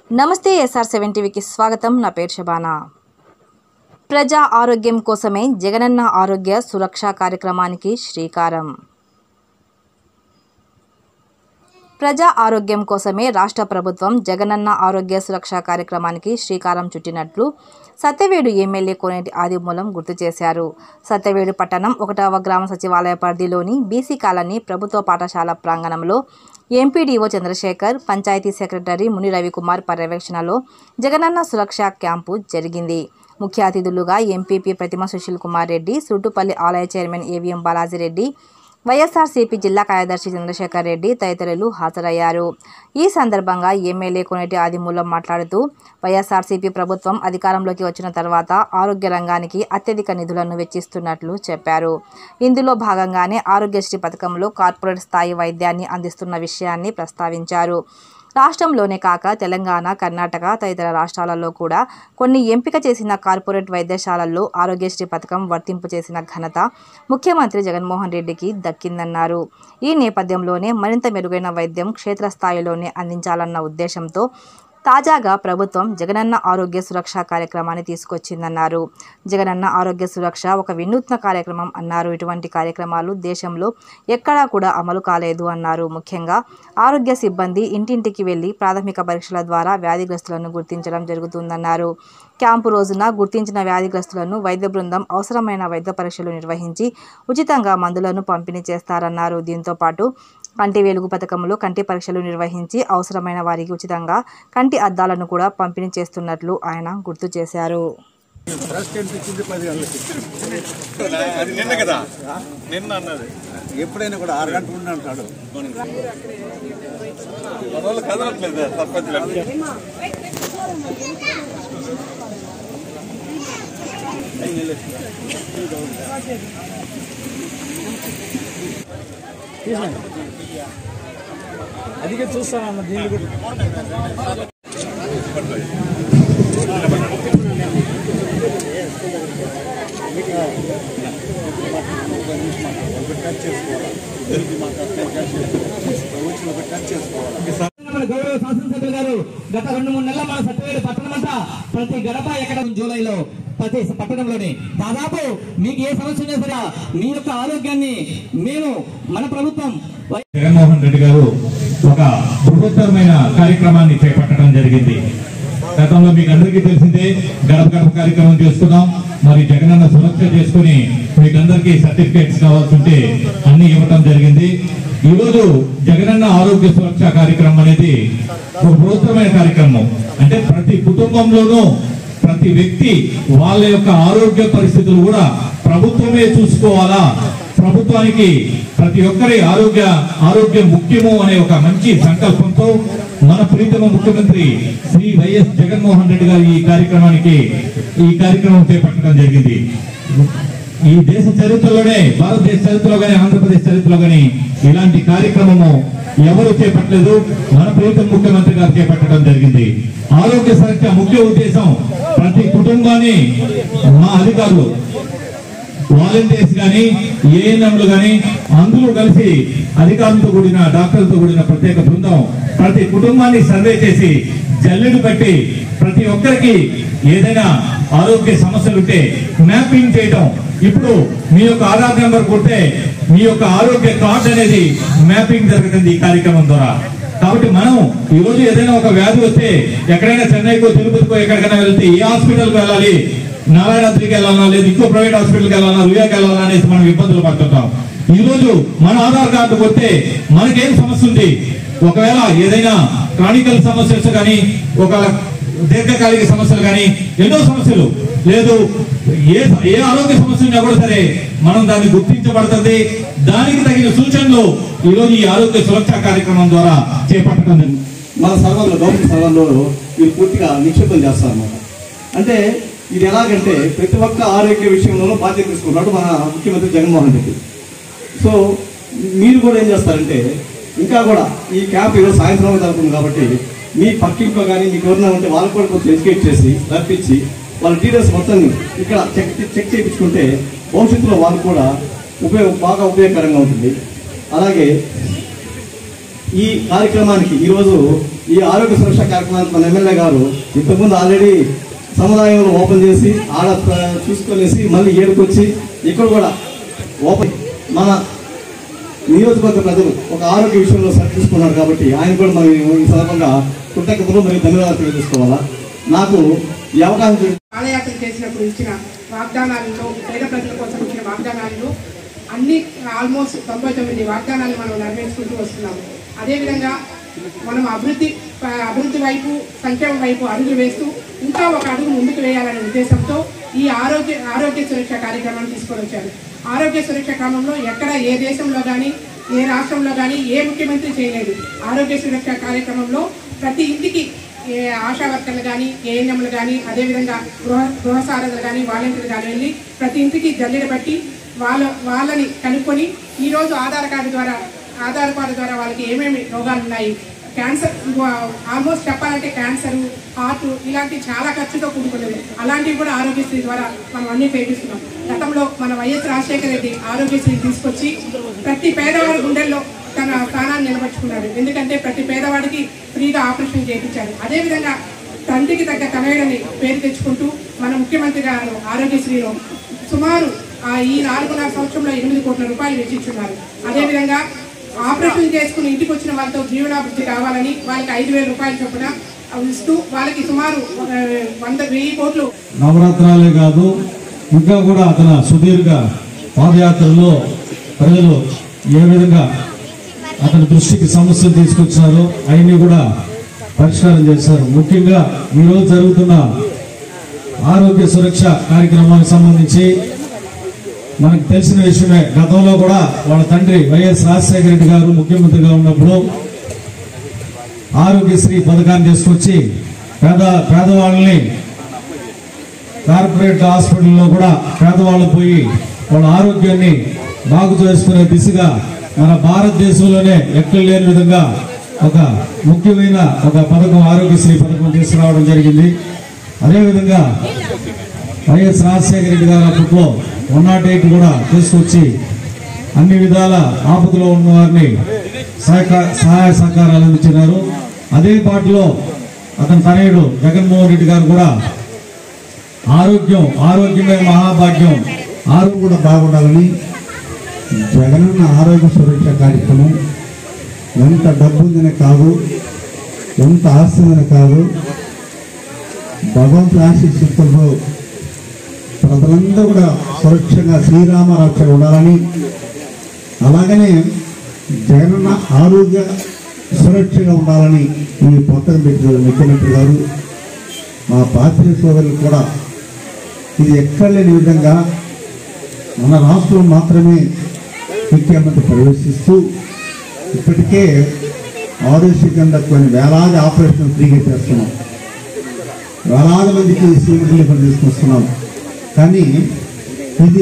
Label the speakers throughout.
Speaker 1: నమస్తే SR seven టీవీకి స్వాగతం నా పేరు శబానా ప్రజా ఆరోగ్యం కోసమే జగనన్న ఆరోగ్య సురక్ష కార్యక్రమానికి శ్రీకారం ప్రజా ఆరోగ్యం కోసమే రాష్ట్ర ప్రభుత్వం జగనన్న ఆరోగ్య సురక్ష కార్యక్రమానికి శ్రీకారం చుట్టినట్లు సత్యవేడు ఎమ్మెల్యే కోనేటి ఆదిమూలం గుర్తు చేశారు సత్యవేడు పట్టణం ఒకటవ గ్రామ సచివాలయ పరిధిలోని బీసీ కాలనీ ప్రభుత్వ పాఠశాల ప్రాంగణంలో ఎంపీడీఓ చంద్రశేఖర్ పంచాయతీ సెక్రటరీ ముని రవికుమార్ పర్యవేక్షణలో జగనన్న సురక్ష క్యాంపు జరిగింది ముఖ్య అతిథులుగా ఎంపీపీ ప్రతిమ సుశీల్ కుమార్ రెడ్డి సుట్టుపల్లి ఆలయ చైర్మన్ ఏవిఎం బాలాజీరెడ్డి వైఎస్ఆర్సీపీ జిల్లా కార్యదర్శి చంద్రశేఖర్ రెడ్డి తదితరులు హాజరయ్యారు ఈ సందర్భంగా ఎమ్మెల్యే కొనేటి ఆదిమూలం మాట్లాడుతూ వైఎస్ఆర్సీపీ ప్రభుత్వం అధికారంలోకి వచ్చిన తర్వాత ఆరోగ్య రంగానికి అత్యధిక నిధులను వెచ్చిస్తున్నట్లు చెప్పారు ఇందులో భాగంగానే ఆరోగ్యశ్రీ పథకంలో కార్పొరేట్ స్థాయి వైద్యాన్ని అందిస్తున్న విషయాన్ని ప్రస్తావించారు రాష్ట్రంలోనే కాక తెలంగాణ కర్ణాటక తదితర రాష్ట్రాలలో కూడా కొన్ని ఎంపిక చేసిన కార్పొరేట్ వైద్యశాలల్లో ఆరోగ్యశ్రీ పథకం వర్తింపు చేసిన ఘనత ముఖ్యమంత్రి జగన్మోహన్ రెడ్డికి దక్కిందన్నారు ఈ నేపథ్యంలోనే మరింత మెరుగైన వైద్యం క్షేత్రస్థాయిలోనే అందించాలన్న ఉద్దేశంతో తాజాగా ప్రభుత్వం జగనన్న ఆరోగ్య సురక్ష కార్యక్రమాన్ని తీసుకొచ్చిందన్నారు జగనన్న ఆరోగ్య సురక్ష ఒక వినూత్న కార్యక్రమం అన్నారు ఇటువంటి కార్యక్రమాలు దేశంలో ఎక్కడా కూడా అమలు కాలేదు అన్నారు ముఖ్యంగా ఆరోగ్య సిబ్బంది ఇంటింటికి వెళ్లి ప్రాథమిక పరీక్షల ద్వారా వ్యాధిగ్రస్తులను గుర్తించడం జరుగుతుందన్నారు క్యాంపు రోజున గుర్తించిన వ్యాధిగ్రస్తులను వైద్య బృందం అవసరమైన వైద్య పరీక్షలు నిర్వహించి ఉచితంగా మందులను పంపిణీ చేస్తారన్నారు దీంతో పాటు కంటి వెలుగు పథకంలో కంటి పరీక్షలు నిర్వహించి అవసరమైన వారికి ఉచితంగా కంటి అద్దాలను కూడా పంపిణీ చేస్తున్నట్లు ఆయన గుర్తు చేశారు
Speaker 2: అది నిన్న కదా నిన్న అన్నది
Speaker 3: ఎప్పుడైనా కూడా ఆరు గంటలు ఉండి అంటాడు
Speaker 2: మన వాళ్ళు కదలట్లేదు సర్పంచ్
Speaker 4: అదిగే చూస్తానన్న దీన్ని కూడా మన గౌరవ శాసనసభ్యులు గారు గత రెండు మూడు నెలల మన సత్యవేడు పట్టణం అంతా ప్రతి గడప ఎక్కడ జూలైలో ప్రతి పట్టణంలోని దాదాపు మీకు ఏ సమస్య ఉన్నా సరే మీ యొక్క ఆరోగ్యాన్ని మేము మన ప్రభుత్వం వై-
Speaker 5: జగన్మోహన్ రెడ్డి గారు ఒక బృహత్తరమైన కార్యక్రమాన్ని చేపట్టడం జరిగింది గతంలో మీకు అందరికీ తెలిసిందే గడప గడప కార్యక్రమం చేసుకున్నాం మరి జగనన్న సురక్ష చేసుకుని మీకు అందరికీ సర్టిఫికేట్స్ కావాల్సి ఉంటే అన్ని ఇవ్వటం జరిగింది ఈ రోజు జగనన్న ఆరోగ్య సురక్ష కార్యక్రమం అనేది ఒక బృహత్తరమైన కార్యక్రమం అంటే ప్రతి కుటుంబంలోనూ ప్రతి వ్యక్తి వాళ్ళ యొక్క ఆరోగ్య పరిస్థితులు కూడా ప్రభుత్వమే చూసుకోవాలా ప్రభుత్వానికి ప్రతి ఒక్కరి ఆరోగ్య ఆరోగ్యం ముఖ్యము అనే ఒక మంచి సంకల్పంతో మన ప్రీతమ ముఖ్యమంత్రి శ్రీ వైఎస్ జగన్మోహన్ రెడ్డి గారు ఈ కార్యక్రమానికి ఈ కార్యక్రమం చేపట్టడం జరిగింది ఈ దేశ చరిత్రలోనే భారతదేశ చరిత్రలో కానీ ఆంధ్రప్రదేశ్ చరిత్రలో కానీ ఇలాంటి కార్యక్రమము ఎవరు చేపట్టలేదు మన ప్రీతం ముఖ్యమంత్రి గారు చేపట్టడం జరిగింది ఆరోగ్య సురక్ష ముఖ్య ఉద్దేశం ప్రతి కుటుంబాన్ని మా అధికారులు వాలంటీర్స్ కానీ ఏఎన్ఎంలు కానీ అందరూ కలిసి అధికారులతో కూడిన డాక్టర్లతో కూడిన ప్రత్యేక బృందం ప్రతి కుటుంబాన్ని సర్వే చేసి జల్లెడు కట్టి ప్రతి ఒక్కరికి ఏదైనా ఆరోగ్య సమస్యలు ఉంటే మ్యాపింగ్ చేయటం ఇప్పుడు మీ యొక్క ఆధార్ నెంబర్ కొట్టే మీ యొక్క ఆరోగ్య కార్డు అనేది మ్యాపింగ్ జరుగుతుంది ఈ కార్యక్రమం ద్వారా కాబట్టి మనం ఈ రోజు ఏదైనా ఒక వ్యాధి వస్తే ఎక్కడైనా చెన్నైకో తిరుపతికో ఎక్కడికైనా వెళ్తే ఏ హాస్పిటల్కి వెళ్ళాలి నారాయణాద్రికి వెళ్ళాలన్నా లేదు ఇంకో ప్రైవేట్ హాస్పిటల్కి వెళ్ళాలన్నా రుయాకి వెళ్ళాలన్నా అనేసి మనం ఇబ్బందులు పడుతుంటాం ఈ రోజు మన ఆధార్ కార్డు కొడితే మనకేం సమస్య ఉంది ఒకవేళ ఏదైనా క్రానికల్ సమస్యలు కానీ ఒక దీర్ఘకాలిక సమస్యలు కానీ ఎన్నో సమస్యలు లేదు ఏ ఏ ఆరోగ్య సమస్య ఉన్నా కూడా సరే మనం దాన్ని గుర్తించబడుతుంది దానికి తగిన సూచనలు ఈ రోజు ఈ ఆరోగ్య సురక్ష కార్యక్రమం ద్వారా చేపట్టడం జరిగింది.
Speaker 3: మన సర్వర్లో గవర్నమెంట్ సర్వర్లో వీళ్ళు పూర్తిగా నిక్షేపం చేస్తారన్నమాట అంటే ఇది ఎలాగంటే ప్రతి ఒక్క ఆరోగ్య విషయంలోనూ బాధ్యత తీసుకున్నాడు మన ముఖ్యమంత్రి జగన్మోహన్ రెడ్డి సో మీరు కూడా ఏం చేస్తారంటే ఇంకా కూడా ఈ క్యాంప్ ఈరోజు సాయంత్రం జరుగుతుంది కాబట్టి మీ పక్కింట్లో కానీ మీకు ఎవరైనా ఉంటే వాళ్ళకి కూడా కొంచెం ఎడ్యుకేట్ చేసి రప్పించి వాళ్ళ డీటెయిల్స్ మొత్తం ఇక్కడ చెక్ చెక్ చేయించుకుంటే భవిష్యత్తులో వాళ్ళు కూడా ఉపయోగ బాగా ఉపయోగకరంగా ఉంటుంది అలాగే ఈ కార్యక్రమానికి ఈరోజు ఈ ఆరోగ్య సురక్ష కార్యక్రమానికి మన ఎమ్మెల్యే గారు ఇంతకుముందు ఆల్రెడీ సముదాయంలో ఓపెన్ చేసి ఆడ ప్ర- చూసుకొనేసి మళ్ళీ ఏడుకొచ్చి ఇక్కడ కూడా ఓపెన్ మన నియోజకవర్గ ప్రజలు ఒక ఆరోగ్య విషయంలో సరి చూసుకున్నారు కాబట్టి ఆయన కూడా మనం ఈ సందర్భంగా కృతజ్ఞతలు మరియు ధన్యవాదాలు తెలియజేసుకోవాలా నాకు ఈ అవకాశం ఇచ్చిన
Speaker 6: పాదయాత్ర చేసినప్పుడు ఇచ్చిన వాగ్దానాలలో పేద ప్రజల కోసం ఇచ్చిన వాగ్దానాలను అన్ని ఆల్మోస్ట్ తొంభై తొమ్మిది వాగ్దానాలు మనం నెరవేర్చుకుంటూ వస్తున్నాము అదేవిధంగా మనం అభివృద్ధి ప- అభివృద్ధి వైపు సంక్షేమం వైపు అడుగులు వేస్తూ ఇంకా ఒక అడుగు ముందుకు వేయాలనే ఉద్దేశంతో ఈ ఆరోగ్య ఆరోగ్య సురక్ష కార్యక్రమాన్ని తీసుకొని వచ్చారు ఆరోగ్య సురక్ష క్రమంలో ఎక్కడ ఏ దేశంలో కానీ ఏ రాష్ట్రంలో కానీ ఏ ముఖ్యమంత్రి చేయలేదు ఆరోగ్య సురక్ష కార్యక్రమంలో ప్రతి ఇంటికి ఏ ఆశా వర్కర్లు కానీ ఏఎన్ఎంలు కానీ అదేవిధంగా గృహ గృహ సారథులు కానీ వాలంటీర్లు కానీ వెళ్ళి ప్రతి ఇంటికి జల్లెడ బట్టి వాళ్ళ వాళ్ళని కనుక్కొని ఈరోజు ఆధార్ కార్డు ద్వారా ఆధార్ కార్డు ద్వారా వాళ్ళకి ఏమేమి రోగాలు ఉన్నాయి క్యాన్సర్ ఆల్మోస్ట్ చెప్పాలంటే క్యాన్సర్ హార్ట్ ఇలాంటి చాలా ఖర్చుతో కూడుకున్నది అలాంటివి కూడా ఆరోగ్యశ్రీ ద్వారా మనం అన్ని చేపిస్తున్నాం గతంలో మన వైఎస్ రాజశేఖర రెడ్డి ఆరోగ్యశ్రీ తీసుకొచ్చి ప్రతి పేదవాడి గుండెల్లో తన స్థానాన్ని నిలబెట్టుకున్నాడు ఎందుకంటే ప్రతి పేదవాడికి ఫ్రీగా ఆపరేషన్ చేయించాడు అదేవిధంగా తండ్రికి తగ్గ తనయుడని పేరు తెచ్చుకుంటూ మన ముఖ్యమంత్రి గారు ఆరోగ్యశ్రీలో సుమారు ఆ ఈ నాలుగున్నర సంవత్సరంలో ఎనిమిది కోట్ల రూపాయలు వెచ్చించున్నారు అదేవిధంగా ఆపరేషన్ చేసుకుని ఇంటికి వచ్చిన వాళ్ళతో జీవనాభివృద్ధి కావాలని వాళ్ళకి ఐదు వేల రూపాయలు చొప్పున ఇస్తూ వాళ్ళకి సుమారు ఆ, వంద వెయ్యి కోట్లు
Speaker 7: నవరాత్రాలే కాదు ఇంకా కూడా అతను సుదీర్ఘ పాదయాత్రలో ప్రజలు ఏ విధంగా అతని దృష్టికి సమస్యలు తీసుకొచ్చినారో అవన్నీ కూడా పరిష్కారం చేశారు ముఖ్యంగా ఈరోజు జరుగుతున్న ఆరోగ్య సురక్ష కార్యక్రమానికి సంబంధించి మనకు తెలిసిన విషయమే గతంలో కూడా వాళ్ళ తండ్రి వైఎస్ రాజశేఖర రెడ్డి గారు ముఖ్యమంత్రిగా ఉన్నప్పుడు ఆరోగ్యశ్రీ పథకాన్ని తీసుకొచ్చి పేద పేదవాళ్ళని కార్పొరేట్ హాస్పిటల్లో కూడా పేదవాళ్ళు పోయి వాళ్ళ ఆరోగ్యాన్ని బాగు చేసుకునే దిశగా మన భారతదేశంలోనే ఎక్కడ లేని విధంగా ఒక ముఖ్యమైన ఒక పథకం ఆరోగ్యశ్రీ పథకం తీసుకురావడం జరిగింది అదేవిధంగా వైఎస్ రాజశేఖర రెడ్డి గారు అప్పట్లో వన్ నాట్ ఎయిట్ కూడా తీసుకొచ్చి అన్ని విధాల ఆపదలో ఉన్న వారిని సహక- సహాయ సహకారాలు అందించినారు అదే పాటలో అతని తనయుడు జగన్మోహన్ రెడ్డి గారు కూడా ఆరోగ్యం ఆరోగ్యమే మహాభాగ్యం
Speaker 8: ఆరోగ్యం కూడా బాగుండాలని జగనన్న ఆరోగ్య సురక్ష కార్యక్రమం ఎంత డబ్బు ఉందని కాదు ఎంత ఆస్తి ఉందని కాదు భగవంతుని ఆశీస్సులతో ప్రజలందరూ కూడా సురక్షంగా శ్రీరామ రక్ష ఉండాలని అలాగనే జగనన్న ఆరోగ్య సురక్షగా ఉండాలని ఈ పథకం పెట్టిన ముఖ్యమంత్రి గారు మా పాత్రిక సోదరులు కూడా ఇది ఎక్కడ లేని విధంగా మన రాష్ట్రం మాత్రమే ముఖ్యమంత్రి ప్రవేశిస్తూ ఇప్పటికే ఆరోగ్య కింద కొన్ని వేలాది ఆపరేషన్ ఫ్రీగా చేస్తున్నాం వేలాది మందికి సీఎం రిలీఫ్ తీసుకొస్తున్నాం కానీ ఇది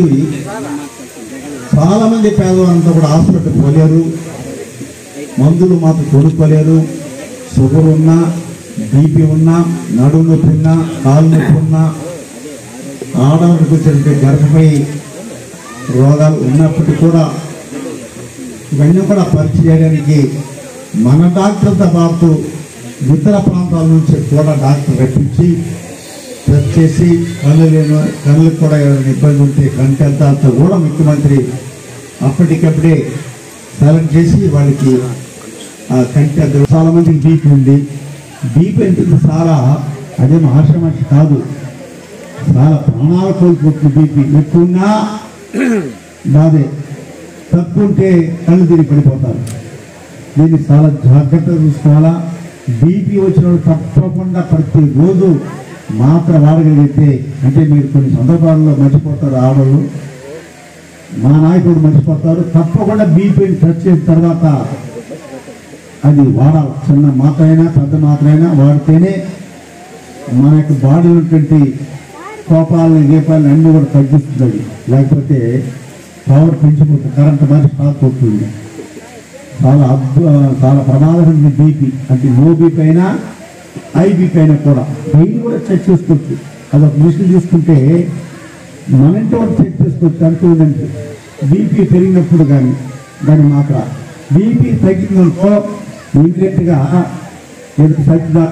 Speaker 8: చాలా మంది పేదవాళ్ళంతా కూడా హాస్పిటల్ పోలేరు మందులు మాత్రం కొనుక్కోలేరు షుగర్ ఉన్నా బీపీ ఉన్నా నడుము నొప్పి ఉన్నా కాలు నొప్పి ఉన్నా ఆడవాళ్ళకి వచ్చే గర్భపై రోగాలు ఉన్నప్పటికీ కూడా ఇవన్నీ కూడా పరీక్ష చేయడానికి మన డాక్టర్తో పాటు ఇతర ప్రాంతాల నుంచి కూడా డాక్టర్ రప్పించి టెస్ట్ చేసి కళ్ళు లేని కళ్ళకు కూడా ఏదైనా ఇబ్బంది ఉంటే కంటెంతాలతో కూడా ముఖ్యమంత్రి అప్పటికప్పుడే సెలెక్ట్ చేసి వాళ్ళకి ఆ కంటి అద్దం చాలా మందికి బీపీ ఉంది బీపీ అంటే చాలా అదేం ఆశ్రమాషి కాదు చాలా ప్రాణాలు కోల్పోతుంది బీపీ ఎక్కువన్నా బాధే తక్కువ ఉంటే కళ్ళు తిరిగి పడిపోతారు దీన్ని చాలా జాగ్రత్తగా చూసుకోవాలా బీపీ వచ్చిన వాళ్ళు తప్పకుండా ప్రతిరోజు మాత్ర వాడగలిగితే అంటే మీరు కొన్ని సందర్భాల్లో మర్చిపోతారు ఆడవాళ్ళు మా నాయకుడు మర్చిపోతారు తప్పకుండా బీపీని టచ్ చేసిన తర్వాత అది వాడాలి చిన్న మాత్ర అయినా పెద్ద మాత్ర అయినా వాడితేనే మన యొక్క బాడీ ఉన్నటువంటి కోపాలని గీపాలని అన్ని కూడా తగ్గిస్తుంది అది లేకపోతే పవర్ పెంచిపోతుంది కరెంట్ మరి స్టాక్ అవుతుంది చాలా అద్భు చాలా ప్రమాదమైన బీపీ అంటే లో బీపీ అయినా హై బీపీ అయినా కూడా పెయిన్ కూడా చెక్ చేసుకోవచ్చు అదొక మిషన్ తీసుకుంటే మన ఇంటి వాళ్ళు చెక్ చేసుకోవచ్చు అనుకోదంటే బీపీ పెరిగినప్పుడు కానీ దాని మాత్ర బీపీ తగ్గిందనుకో ఇమీడియట్గా వీరికి సత్యదా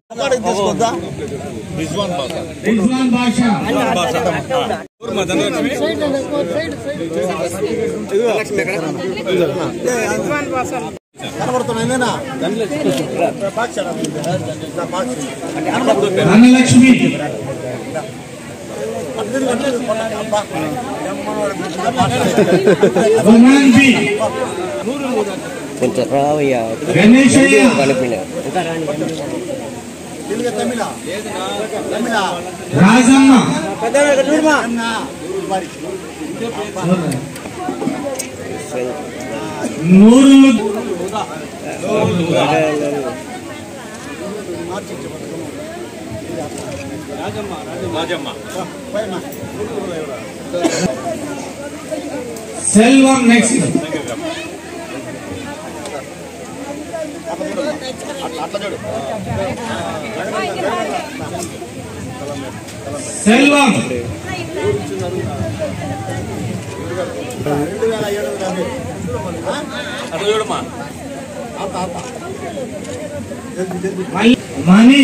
Speaker 2: రిజ్వాన్ బాసా
Speaker 5: రిజ్వాన్ బాషా
Speaker 2: మా ధనలక్ష్మి
Speaker 5: ధనలక్ష్మి గుమాన్ బి
Speaker 9: కొంచెం రావయ్యా
Speaker 5: గణేశయ్య
Speaker 9: కలిపిన
Speaker 5: రాజమ్మ నూరులు
Speaker 2: రాజమ్మ
Speaker 5: సెల్వం నెక్స్ట్ సెల్వం
Speaker 2: అట్లా చూడమ్మా
Speaker 5: మల్- మణి